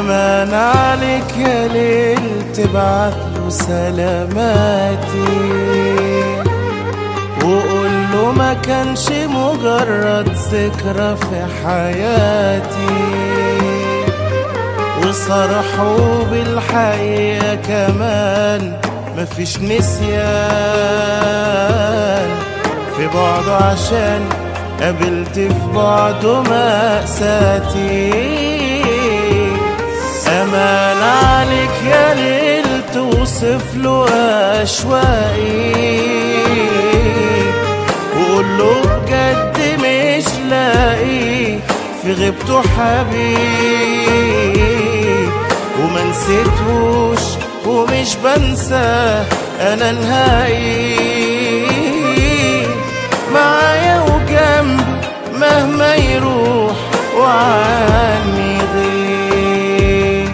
أمان عليك يا ليل تبعت له سلاماتي وقول له ما كانش مجرد ذكرى في حياتي وصرحه بالحقيقة كمان مفيش نسيان في بعضه عشان قابلت في بعضه مأساتي أمان عليك يا ليل توصف له أشواقي وقول له بجد مش لاقي في غيبته حبيب وما نسيتهوش ومش بنسى انا نهائي معايا وجنبه مهما يروح وعني غيب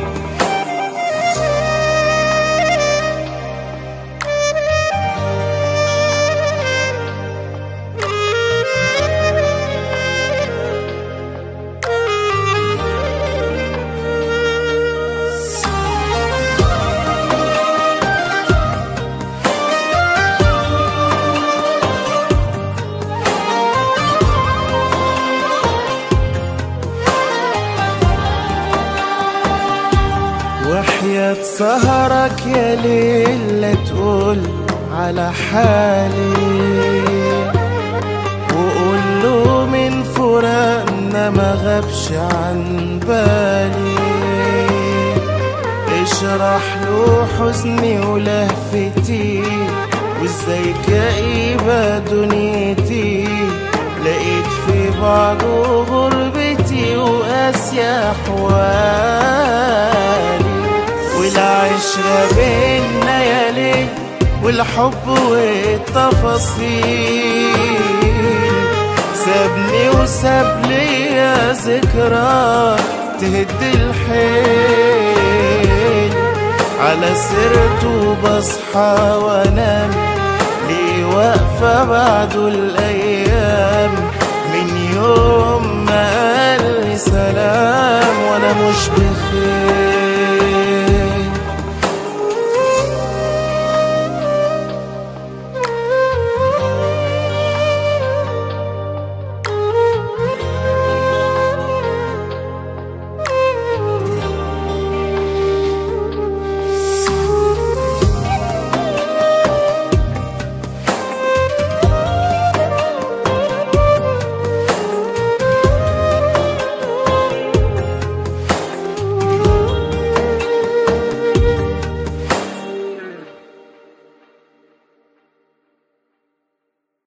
وحياة سهرك يا ليل لا تقول على حالي وقول له من فراقنا ما غابش عن بالي اشرح له حزني ولهفتي وازاي كئيبة دنيتي لقيت في بعضه غربتي وقاسية أحوالي والعشرة بينا يا ليل والحب والتفاصيل سابني وساب ليا ذكرى تهد الحيل على سيرته بصحى وانام ليه واقفة بعده الأيام من يوم ما قال لي سلام وأنا مش بخير